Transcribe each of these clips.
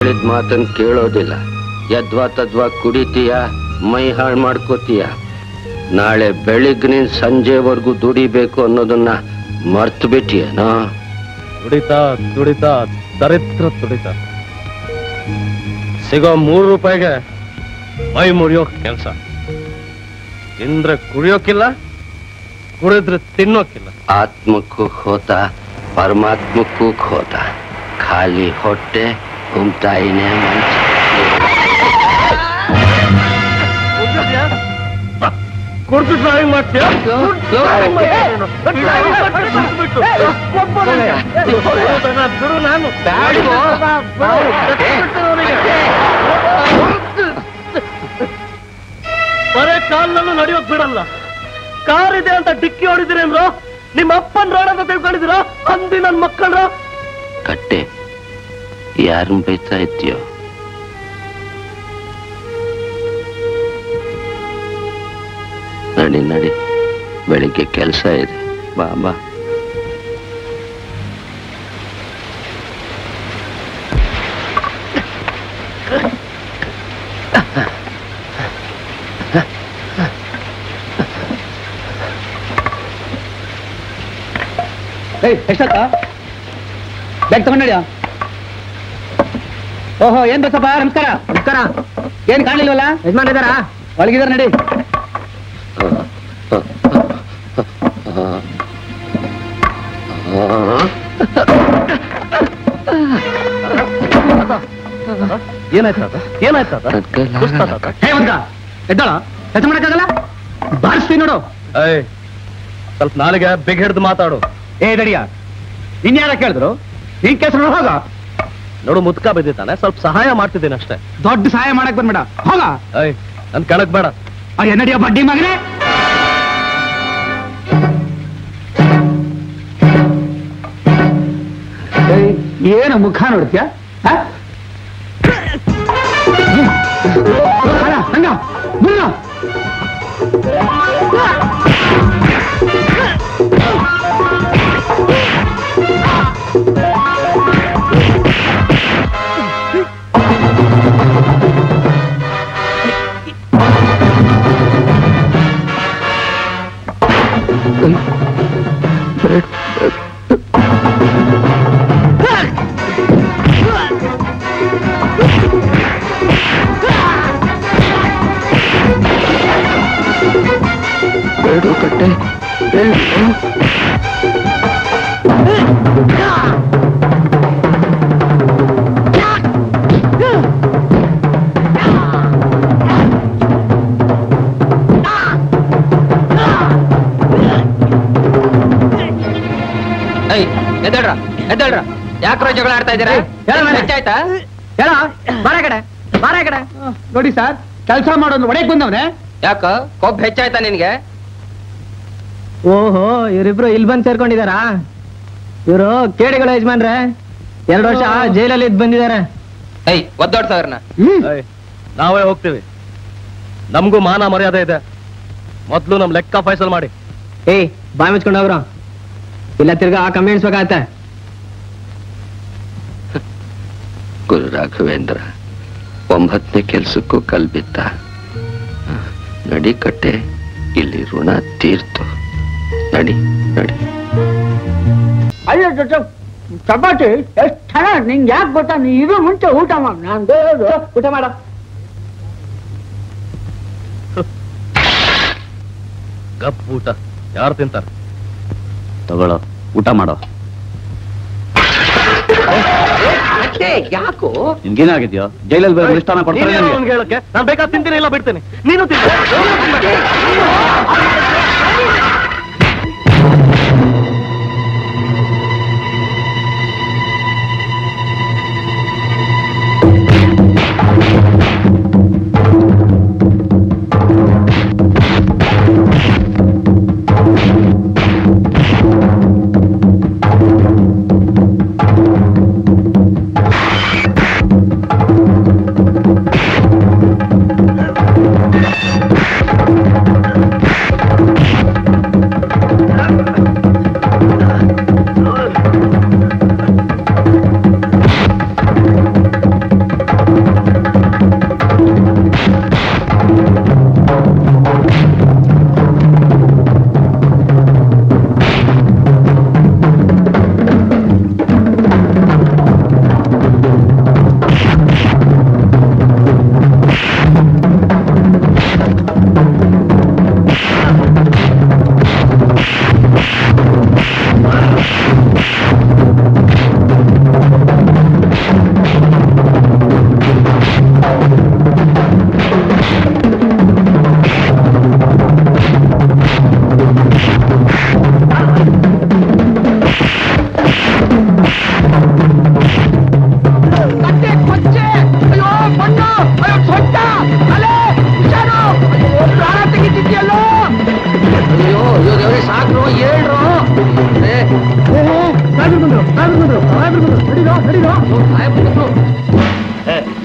ಹೇಳಿದ ಮಾತನ್ ಕೇಳೋದಿಲ್ಲ ಯದ್ವಾ ತದ್ವಾ ಕುಡಿತೀಯ ಮೈ ಹಾಳು ಮಾಡ್ಕೋತೀಯ ನಾಳೆ ಬೆಳಿಗ್ಗಿನ ಸಂಜೆವರೆಗೂ ದುಡಿಬೇಕು ಅನ್ನೋದನ್ನ ಮರ್ತು ಬಿಟ್ಟಿಯೇನೋ ದುಡಿತಾ ದುಡಿತಾ ದರಿದ್ರ ದುಡಿತ ಸಿಗೋ ಮೂರು ರೂಪಾಯಿಗೆ ಮೈ ಮುರಿಯೋ ಕೆಲಸ ತಿಂದ್ರೆ ಕುಡಿಯೋಕಿಲ್ಲ ಕುಡಿದ್ರೆ ತಿನ್ನೋಕಿಲ್ಲ ಆತ್ಮಕ್ಕೂ ಹೋತ ಪರಮಾತ್ಮಕ್ಕೂ ಹೋತ ಖಾಲಿ ಹೊಟ್ಟೆ ಉಮ್ತಾಯಿನೇ ಮಂಚ ಕುಡ್ದು ಡ್ರಾಯಿಂಗ್ ಮಾಡ್ತೀಯ ಬಿಡು ನಾನು ಬರೇ ಕಾಲ್ನಲ್ಲೂ ನಡೆಯೋಕ್ ಬಿಡಲ್ಲ ಕಾರ್ ಇದೆ ಅಂತ ಡಿಕ್ಕಿ ಹೊಡಿದಿರೇನ್ರೋ ನಿಮ್ಮ ಅಪ್ಪನ್ ರೋಡ್ ಅಂತ ತಿಳ್ಕೊಂಡಿದ್ದೀರಾ ಅಂದಿ ನನ್ ಮಕ್ಕಳ್ರ ಕಟ್ಟೆ ಯಾರನ್ನ ಬೈತಾ ಇದ್ದೀಯೋ ನಡಿ ನಡಿ ಬೆಳಿಗ್ಗೆ ಕೆಲಸ ಇದೆ ಬಾ ಬಾ ಏಯ್ ಎಷ್ಟಕ್ಕ ಬ್ಯಾಗ್ ತಗೊಂಡಿದ್ಯಾ ಓಹೋ ಏನ್ ಬಸಪ್ಪ ನಮಸ್ಕಾರ ನಮಸ್ಕಾರ ಏನ್ ಕಾಣಲಿಲ್ವಲ್ಲ ಯಜಮಾನ್ ಇದಾರ ಒಳಗಿದಾರ ನಡಿ ಏನಾಯ್ತ ಏನಾಯ್ತ ಹೇ ಒಂದ ಎದ್ದಾಳ ಕೆಲಸ ಮಾಡಕ್ಕಾಗಲ್ಲ ಬಾರಿಸ್ತೀನಿ ನೋಡು ಏಯ್ ಸ್ವಲ್ಪ ನಾಳೆಗೆ ಬಿಗ್ ಹಿಡ್ದು ಮಾತಾಡು ಏ ದಡಿಯ ನಿನ್ ಯಾರ ಕೇಳಿದ್ರು ನಿನ್ ಕೆಲ್ಸ ಹೋಗ ನೋಡು ಮುದ್ಕ ಬಿದ್ದಿದ್ದಾನೆ ಸ್ವಲ್ಪ ಸಹಾಯ ಮಾಡ್ತಿದ್ದೀನಿ ಅಷ್ಟೇ ದೊಡ್ಡ ಸಹಾಯ ಮಾಡಕ್ ಬಂದ್ಬೇಡ ಹೋಗ ಏಯ್ ನನ್ ಕೆಳಗ್ ಬೇಡ ಅಯ್ಯ ನಡಿಯ ಬಡ್ಡಿ ಮಗನೇ ಏಯ್, ಏನು ಮುಖ ನೋಡ್ತೀಯ ಹ? ಅಣ್ಣ, ಅಣ್ಣ, ಮುನ್ನ. ಬೇಡ ಕಟ್ಟೆ ಬೇಡ ಎದ್ದೇಳ್ರ ಎದ್ದೇಳ್ರ ಯಾಕ್ರೋ ಜಗಳ ಆಡ್ತಾ ಇದ್ದೀರಾ ಆಯ್ತಾ ಹೇಳ ಬಾರ ಕಡೆ ಬಾರ ಕಡೆ ನೋಡಿ ಸರ್ ಕೆಲಸ ಮಾಡೋದು ಒಡೆಯಕ್ ಬಂದವನೇ ಯಾಕ ಕೊಬ್ಬ ಹೆಚ್ಚಾಯ್ತಾ ನಿನ್ಗೆ ಓಹೋ ಇವರಿಬ್ರು ಇಲ್ಲಿ ಬಂದ್ ಸೇರ್ಕೊಂಡಿದಾರಾ ಇವರು ಕೇಡಿಗಳ ಯಜಮಾನ್ರೆ ಎರಡು ವರ್ಷ ಜೈಲಲ್ಲಿ ಇದ್ ಬಂದಿದ್ದಾರೆ ಏಯ್ ಒದ್ದೋಡ್ ಸಾವಿರನ ಏಯ್ ನಾವೇ ಹೋಗ್ತೀವಿ ನಮಗೂ ಮಾನ ಮರ್ಯಾದೆ ಇದೆ ಮೊದ್ಲು ನಮ್ ಲೆಕ್ಕ ಫೈಸಲ್ ಮಾಡಿ ಏಯ್ ಬಾಯ್ ಮುಚ್ಕೊಂಡು ಹೋಗ್ರು ಇಲ್ಲ ತಿರ್ಗಾ ಕಮ್ಮಿ ಎಣಿಸ್ಬೇಕಾಗತ್ತೆ ಗುರು ರಾಘವೇಂದ್ರ ಒಂಬತ್ತನೇ ಕೆಲ್ಸಕ್ಕೂ ಕಲ್ಬಿದ್ದ ನಡಿ ಕಟ್ಟೆ ಇಲ್ಲಿ ಋಣ ತೀರ್ತು ನಡಿ ನಡಿ ಅಯ್ಯೋ ಜೊತೆ ಚಪಾತಿ ಎಷ್ಟು ಚೆನ್ನಾಗಿ ನಿಂಗೆ ಯಾಕೆ ಗೊತ್ತಾ ನೀ ಇದು ಮುಂಚೆ ಊಟ ಮಾಡ ನಾನು ಬೇರೆ ಊಟ ಮಾಡ ಗಪ್ ಊಟ ಯಾರು ತಿಂತಾರ ತಗೊಳ್ಳೋ ಊಟ ಮಾಡೋ ಯಾಕೋ ನಿನ್ಗೇನಾಗಿದ್ಯೋ ಜೈಲಲ್ಲಿ ಬೇರೆ ಮಿಷ್ಟಾನ ಕೊಡ್ತಾರೆ ನೀನೇನು ನಿನ್ಗೆ? ಅವ್ನಿಗೆ ಹೇಳಕ್ಕೆ ನಾನು ಬೇಕಾದ್ರೆ ತಿಂತೀನಿ ಇಲ್ಲ ಬಿಡ್ತೀನಿ ನೀನು ತಿಂತ ಆ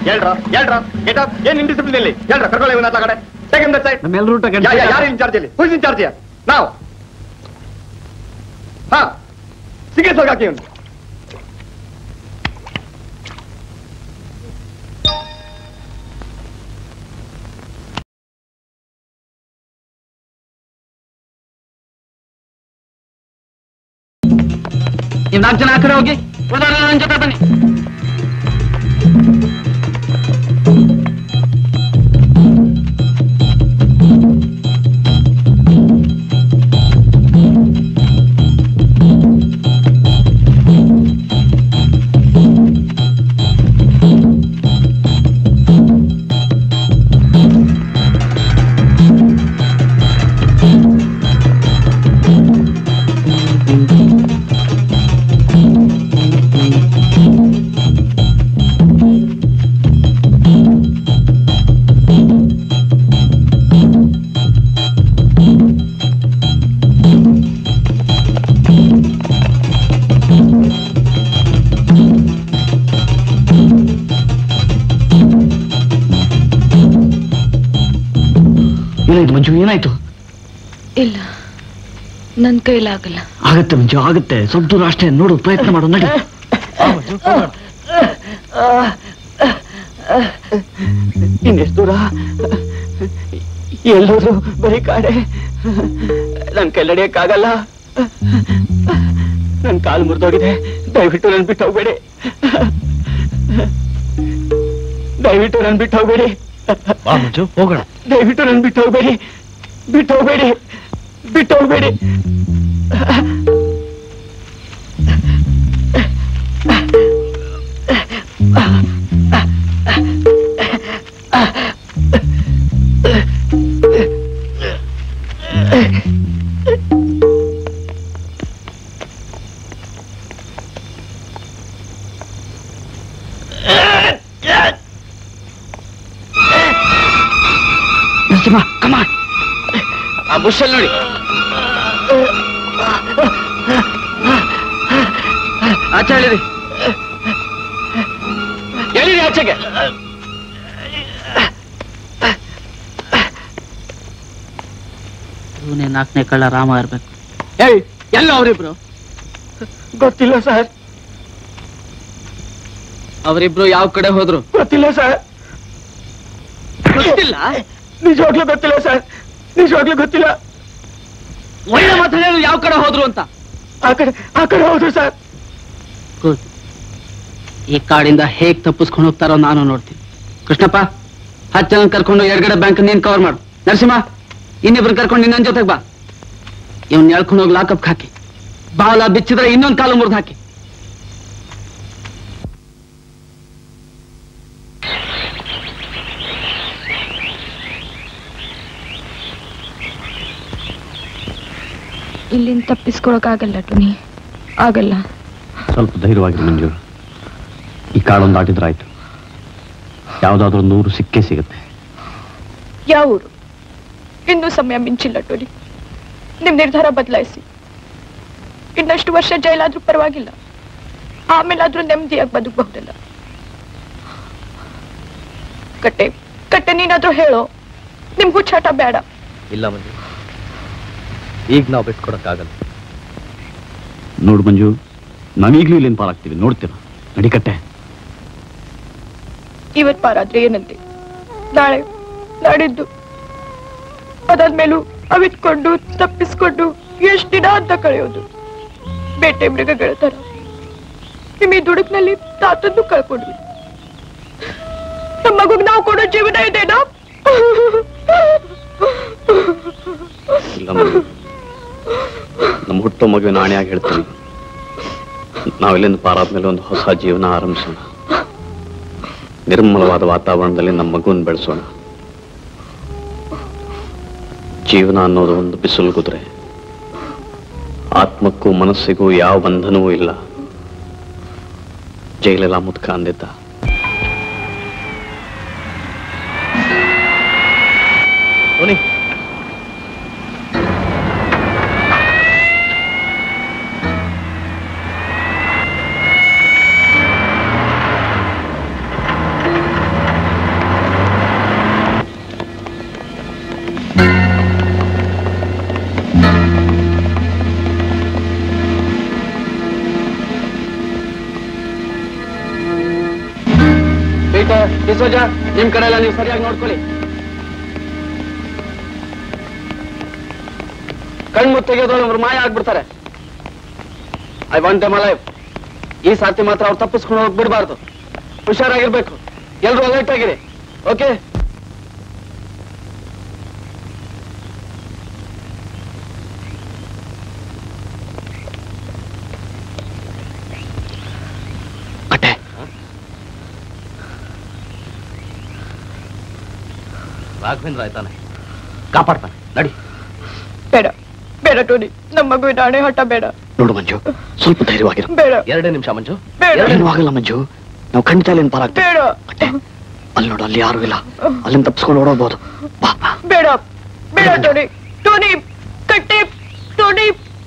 ಹೇಳ್ರ ಹೇಳ್ರ ಗೆಟ್ ಅಪ್ ಏನ್ ಇಂಡಿಸಿಪ್ಲಿನ್ ಇಲ್ಲಿ ಹೇಳ್ರ ಕರ್ಕೊಳ್ಳಿ ಇವನ್ನ ಕಡೆ ಟೇಕ್ ಇಮ್ ದಟ್ ಸೈಡ್ ನಮ್ಮೆಲ್ಲರೂ ಯಾರು ಇನ್ ಚಾರ್ಜ್ ಇಲ್ಲಿ ಹೂಸ್ ಇನ್ ಚಾರ್ಜ್ ನಾವು ಹಾ ಸಿಗೇಸ್ ಹಾಕಿ ಇವನು ನೀವು ನಾಲ್ಕು ಜನ ಆ ಕಡೆ ಹೋಗಿ ಉಳಿದವ್ರೆಲ್ಲ ನನ್ನ ಜೊತೆ ಬನ್ನಿ ಏನಾಯ್ತು ಮಂಜು ಏನಾಯ್ತು ಇಲ್ಲ ನನ್ ಕೈಲಾಗಲ್ಲ ಆಗತ್ತೆ ಮಂಜು ಆಗತ್ತೆ ಸ್ವಲ್ಪ ದೂರ ಅಷ್ಟೇ ನೋಡು ಪ್ರಯತ್ನ ಮಾಡು ನಡಿ ಇನ್ನೆಷ್ಟು ದೂರ ಎಲ್ಲರೂ ಬರೀ ಕಾಡೆ ನನ್ ಕೈ ನಡೆಯಕ್ಕಾಗಲ್ಲ ನನ್ ಕಾಲು ಮುರಿದೋಗಿದೆ ದಯವಿಟ್ಟು ನನ್ ಬಿಟ್ಟು ಹೋಗ್ಬೇಡಿ ದಯವಿಟ್ಟು ನನ್ ಬಿಟ್ಟು ಹೋಗ್ಬೇಡಿ ಮಂಜು ಹೋಗೋಣ ದಯವಿಟ್ಟು ನನ್ ಬಿಟ್ಟು ಹೋಗ್ಬೇಡಿ ಬಿಟ್ಟು ಹೋಗ್ಬೇಡಿ ಬಿಟ್ಟು ಹೋಗ್ಬೇಡಿ ನರಸಿಂಹ ಕಮಾನ್ ಆ ಬುಷಲ್ಲಿ ನೋಡಿ ಆಚೆ ಹೇಳಿರಿ ಹೇಳಿರಿ ಆಚೆಗೆ ಇವನೇ ನಾಲ್ಕನೇ ಕಳ್ಳ ರಾಮ ಇರ್ಬೇಕು ಏಯ್ ಎಲ್ಲ ಅವರಿಬ್ರು ಗೊತ್ತಿಲ್ಲ ಸರ್ ಅವರಿಬ್ರು ಯಾವ ಕಡೆ ಹೋದ್ರು ಗೊತ್ತಿಲ್ಲ ಸರ್ ಗೊತ್ತಿಲ್ಲ ನಿಜವಾಗ್ಲೂ ಗೊತ್ತಿಲ್ಲ ಸರ್ ನಿಜವಾಗ್ಲೂ ಗೊತ್ತಿಲ್ಲ ಒಳ್ಳೆ ಮಾತು ಹೇಳು ಯಾವ ಕಡೆ ಹೋದ್ರು ಅಂತ ಆ ಕಡೆ ಆ ಕಡೆ ಹೌದು ಸರ್ ಈ ಕಾಡಿಂದ ಹೇಗ್ ತಪ್ಪಿಸ್ಕೊಂಡು ಹೋಗ್ತಾರೋ ನಾನು ನೋಡ್ತೀನಿ ಕೃಷ್ಣಪ್ಪ ಹತ್ತು ಜನ ಕರ್ಕೊಂಡು ಎಡಗಡೆ ಬ್ಯಾಂಕ್ ನೀನ್ ಕವರ್ ಮಾಡು ನರಸಿಂಹ ಇನ್ನಿಬ್ರು ಕರ್ಕೊಂಡು ಇನ್ನೊಂದ್ ಜೊತೆಗೆ ಬಾ ಇವ್ನ ಎಳ್ಕೊಂಡು ಹೋಗಿ ಲಾಕಪ್ ಹಾಕಿ ಬಾಲ ಬಿಚ್ಚಿದ್ರೆ ಇನ್ನೊಂದ್ ಕಾಲು ಮುರಿದು ಹಾಕಿ ಇಲ್ಲಿಂದ ತಪ್ಪಿಸ್ಕೊಳಕ್ಕಾಗಲ್ಲ ಟುನಿ ಆಗಲ್ಲ ಸ್ವಲ್ಪ ಧೈರ್ಯವಾಗಿರಿ ಮಂಜು ಈ ಕಾಡೊಂದು ದಾಟಿದ್ರಾಯ್ತು ಯಾವ್ದಾದ್ರೂ ಒಂದು ಊರು ಸಿಕ್ಕೇ ಸಿಗುತ್ತೆ ಯಾವ ಊರು ಇನ್ನೂ ಸಮಯ ಮಿಂಚಿಲ್ಲ ಟೋನಿ ನಿಮ್ ನಿರ್ಧಾರ ಬದಲಾಯಿಸಿ ಇನ್ನಷ್ಟು ವರ್ಷ ಜೈಲಾದ್ರೂ ಪರವಾಗಿಲ್ಲ ಆಮೇಲಾದ್ರೂ ನೆಮ್ಮದಿಯಾಗಿ ಬದುಕಬಹುದಲ್ಲ ಕಟ್ಟೆ ಕಟ್ಟೆ ನೀನಾದ್ರೂ ಹೇಳೋ ನಿಮ್ ಹುಚ್ಚಾಟ ಬೇಡ ಇಲ್ಲ ಮಂಜು ಈಗ ನಾವು ಬಿಟ್ಕೊಡಕ್ಕಾಗಲ್ಲ ನೋಡು ಮಂಜು ನಾವೀಗ್ಲೂ ಇಲ್ಲೇನು ಪಾಲಾಗ್ತೀವಿ ನೋಡ್ತೀರಾ ನಡಿಕಟ್ಟೆ ಇವತ್ ಪಾರಾದ್ರೆ ಏನಂತೆ ನಾಳೆ ನಾಡಿದ್ದು ಅದಾದ್ಮೇಲೂ ಅವಿತ್ಕೊಂಡು ತಪ್ಪಿಸ್ಕೊಂಡು ಎಷ್ಟ್ ದಿನ ಅಂತ ಕಳೆಯೋದು ಬೇಟೆ ಮೃಗಗಳ ತರ ನಿಮ್ ಈ ದುಡುಕ್ನಲ್ಲಿ ತಾತನ್ನು ಕಳ್ಕೊಂಡ್ವಿ ನಮ್ಮ ಮಗುಗ್ ನಾವು ಕೊಡೋ ಜೀವನ ಇದೇನಾ ಇಲ್ಲ ಮಂಜು ನಮ್ಮ ಹುಟ್ಟೋ ಮಗುವಿನ ಆಣೆಯಾಗಿ ಹೇಳ್ತೀನಿ ನಾವಿಲ್ಲಿಂದ ಪಾರಾದ್ಮೇಲೆ ಒಂದು ಹೊಸ ಜೀವನ ಆರಂಭಿಸೋಣ ನಿರ್ಮಲವಾದ ವಾತಾವರಣದಲ್ಲಿ ನಮ್ಮ ಮಗುವನ್ನು ಬೆಳೆಸೋಣ ಜೀವನ ಅನ್ನೋದು ಒಂದು ಬಿಸಿಲು ಕುದುರೆ ಆತ್ಮಕ್ಕೂ ಮನಸ್ಸಿಗೂ ಯಾವ ಬಂಧನವೂ ಇಲ್ಲ ಜೈಲೆಲ್ಲ ಮುದ್ಕ ಅಂದಿದ್ದ ಟೋನಿ ಶ್ರೀಕರ್ ಡಿಸೋಜ ನಿಮ್ ಕಡೆ ಎಲ್ಲ ನೀವು ಸರಿಯಾಗಿ ನೋಡ್ಕೊಳ್ಳಿ ಕಣ್ಮು ತೆಗೆಯೋದ್ರೊಳಗೆ ಅವ್ರು ಮಾಯ ಆಗ್ಬಿಡ್ತಾರೆ ಐ ವಾಂಟ್ ಎಮ್ ಲೈಫ್ ಈ ಸಾರ್ತಿ ಮಾತ್ರ ಅವ್ರು ತಪ್ಪಿಸ್ಕೊಂಡು ಹೋಗಿ ಬಿಡಬಾರ್ದು ಹುಷಾರಾಗಿರ್ಬೇಕು ಎಲ್ರು ಅಲರ್ಟ್ ಆಗಿರಿ ಓಕೆ ಕಟ್ಟೆ ರಾಘವೇಂದ್ರ ಆಯ್ತಾನೆ ಕಾಪಾಡ್ತಾನೆ ನಡಿ ಬೇಡ ಬೇಡ ಟೋನಿ ನಮ್ಮ ಮಗುವಿನ ಹಣೆ ಹಠ ಬೇಡ ನೋಡು ಮಂಜು ಸ್ವಲ್ಪ ಧೈರ್ಯವಾಗಿರು ಬೇಡ ಎರಡೇ ನಿಮಿಷ ಮಂಜು ಬೇಡ ಏನೂ ಆಗಲ್ಲ ಮಂಜು ನಾವು ಖಂಡಿತ ಅಲ್ಲಿಂದ ಪಾರಾಗ್ತೇವೆ ಬೇಡ ಕಟ್ಟೆ ಅಲ್ಲಿ ನೋಡು ಅಲ್ಲಿ ಯಾರು ಇಲ್ಲ ಅಲ್ಲಿಂದ ತಪ್ಪಿಸ್ಕೊಂಡು ಓಡೋಗ್ಬೋದು ಬಾ ಬಾ ಬೇಡ ಬೇಡ ಟೋನಿ ಟೋನಿ ಕಟ್ಟಿ ಟೋನಿ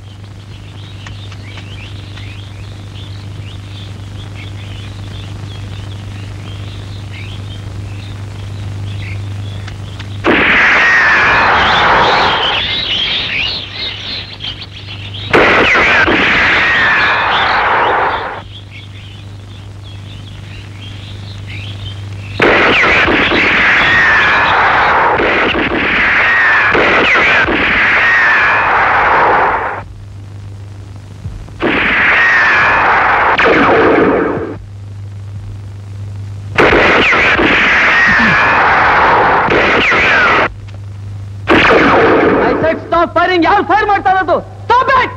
ಸ್ಟಾಪ್ ಫೈರಿಂಗ್ ಯಾರು ಫೈರ್ ಮಾಡ್ತಾ ಇರೋದು ಸ್ಟಾಪ್ ಇಟ್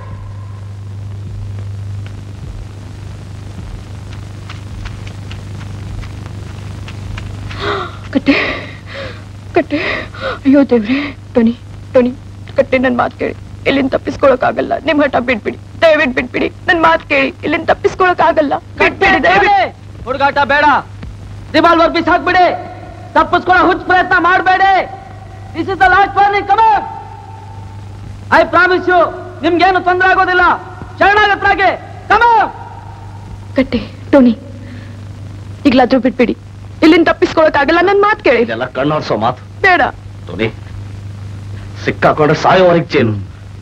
ಕಟ್ಟೆ ಕಟ್ಟೆ ಅಯ್ಯೋ ದೇವ್ರೆ ಟೋನಿ ಟೋನಿ ಕಟ್ಟೆ ನನ್ ಮಾತು ಕೇಳಿ ಇಲ್ಲಿಂದ ತಪ್ಪಿಸ್ಕೊಳಕ್ ಆಗಲ್ಲ ನಿಮ್ ಹಠ ಬಿಟ್ಬಿಡಿ ದಯವಿಟ್ಟು ಬಿಟ್ಬಿಡಿ ನನ್ ಮಾತು ಕೇಳಿ ಇಲ್ಲಿಂದ ತಪ್ಪಿಸ್ಕೊಳಕ್ ಆಗಲ್ಲ ಬಿಟ್ಬಿಡಿ ದಯವಿಟ್ಟು ಹುಡುಗಾಟ ಬೇಡ ರಿವಾಲ್ವರ್ ಬಿಸಾಕ್ಬಿಡಿ ತಪ್ಪಿಸ್ಕೊಳ್ಳೋ ಹುಚ್ಚ ಪ್ರಯತ್ನ ಮಾಡಬೇಡಿ this is the last warning come I promise you ನಿಮ್ಗೇನು ತೊಂದರೆ ಆಗೋದಿಲ್ಲ ಶರಣಾಗತ್ರಾಗೆ ಕಮ ಕಟ್ಟೆ ಟೋನಿ ಈಗ್ಲಾದ್ರೂ ಬಿಟ್ಬಿಡಿ ಇಲ್ಲಿಂದ ತಪ್ಪಿಸ್ಕೊಳಕ್ ಆಗಲ್ಲ ನನ್ ಮಾತು ಕೇಳಿ ಇದೆಲ್ಲ ಕಣ್ಣೋರ್ಸೋ ಮಾತು ಬೇಡ ಟೋನಿ ಸಿಕ್ಕಾಕೊಂಡ್ರೆ ಸಾಯೋವರೆಗೆ ಚೇನು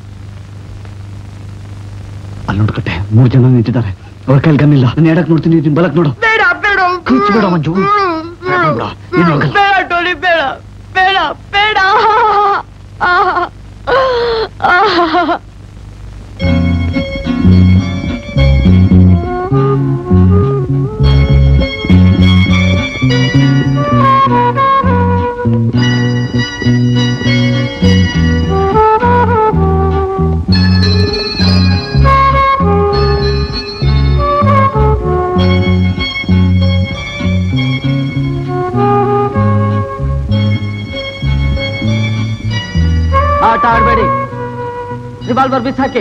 ಅಲ್ಲಿ ನೋಡು ಕಟ್ಟೆ ಮೂರು ಜನ ನಿಂತಿದ್ದಾರೆ ಅವ್ರ ಕೈಲಿ ಗನ್ನಿಲ್ಲ ನಾನು ಎಡಕ್ ನೋಡ್ತೀನಿ ನೀನ್ ಬಲಕ್ ನೋಡು ಬೇಡ ಬೇಡ ಕಿರ್ಚ್ಬೇಡ ಮಂಜು. ಬೇಡ, ಏನು ಆಗಲ್ಲ. ಬೇಡ ಟೋನಿ ಬೇಡ ಬೇಡ ಬೇಡ ಆಹ್. ಆಹ್. ಆಟ ಆಡಬೇಡಿ ರಿವಾಲ್ವರ್ ಬಿಸಾಕಿ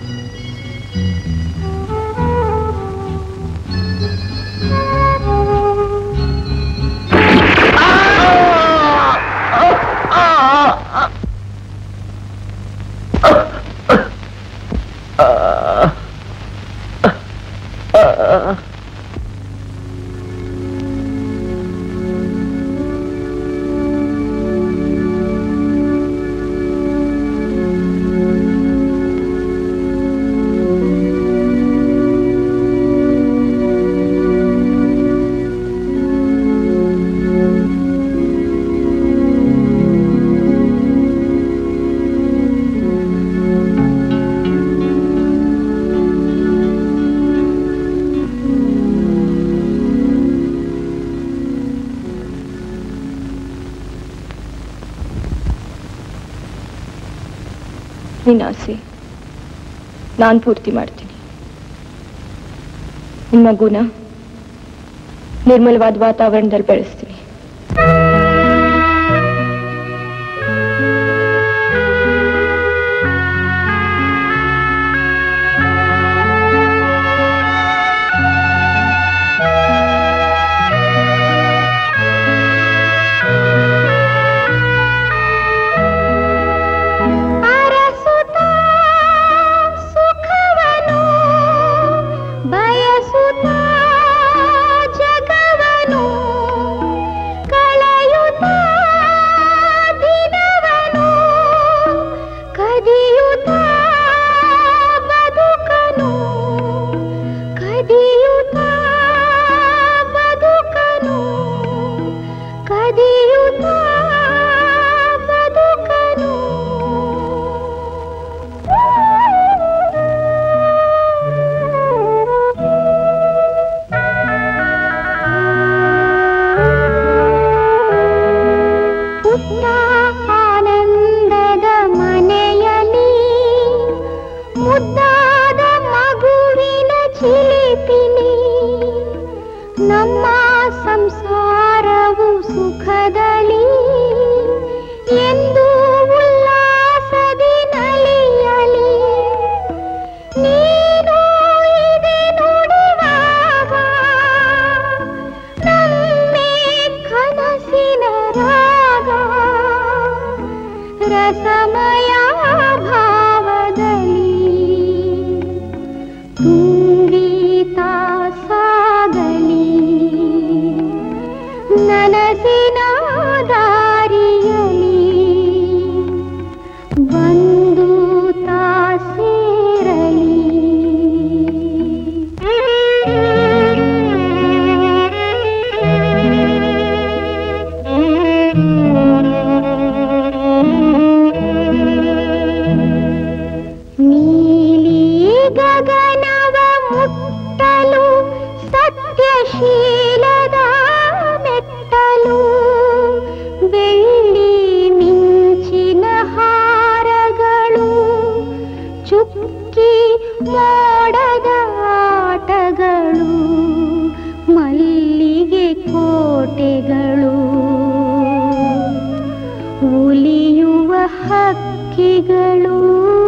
ನಿನ್ನ ಆಸೆ ನಾನು ಪೂರ್ತಿ ಮಾಡ್ತೀನಿ ನಿಮ್ಮ ಮಗುನ ನಿರ್ಮಲವಾದ ವಾತಾವರಣದಲ್ಲಿ ಬೆಳೆಸ್ತೀನಿ ಬಯಸುತ್ತ ಜಗವನು ಸುಖದಲ್ಲಿ ಎಂದು ಉಲ್ಲಾಸದಿ ನಲಿಯಲಿ ನೀನು ಇದೆ ನುಡಿವಾಗ ನಮ್ಮೆ ಕನಸಿನ ರಾಗ ರಸಮಯ ಭಾವದಲ್ಲಿ ತುಂಬಿತಾ ಸಾಗಲಿ ನನಸಿನ ದಾರಿಯಲಿ ಬಂದು ತಾ ನೀಲಿ ಗಗನವ ಮುಟ್ಟಲು ಸತ್ಯಶೀಲದ ಮೆಟ್ಟಲು ಬೆಳ್ಳಿ ಮಿಂಚಿನ ಹಾರಗಳು ಚುಕ್ಕಿ ಮೋಡದ ಆಟಗಳು ಮಲ್ಲಿಗೆ ಕೋಟೆಗಳು ಉಲಿಯುವ ಹಕ್ಕಿಗಳು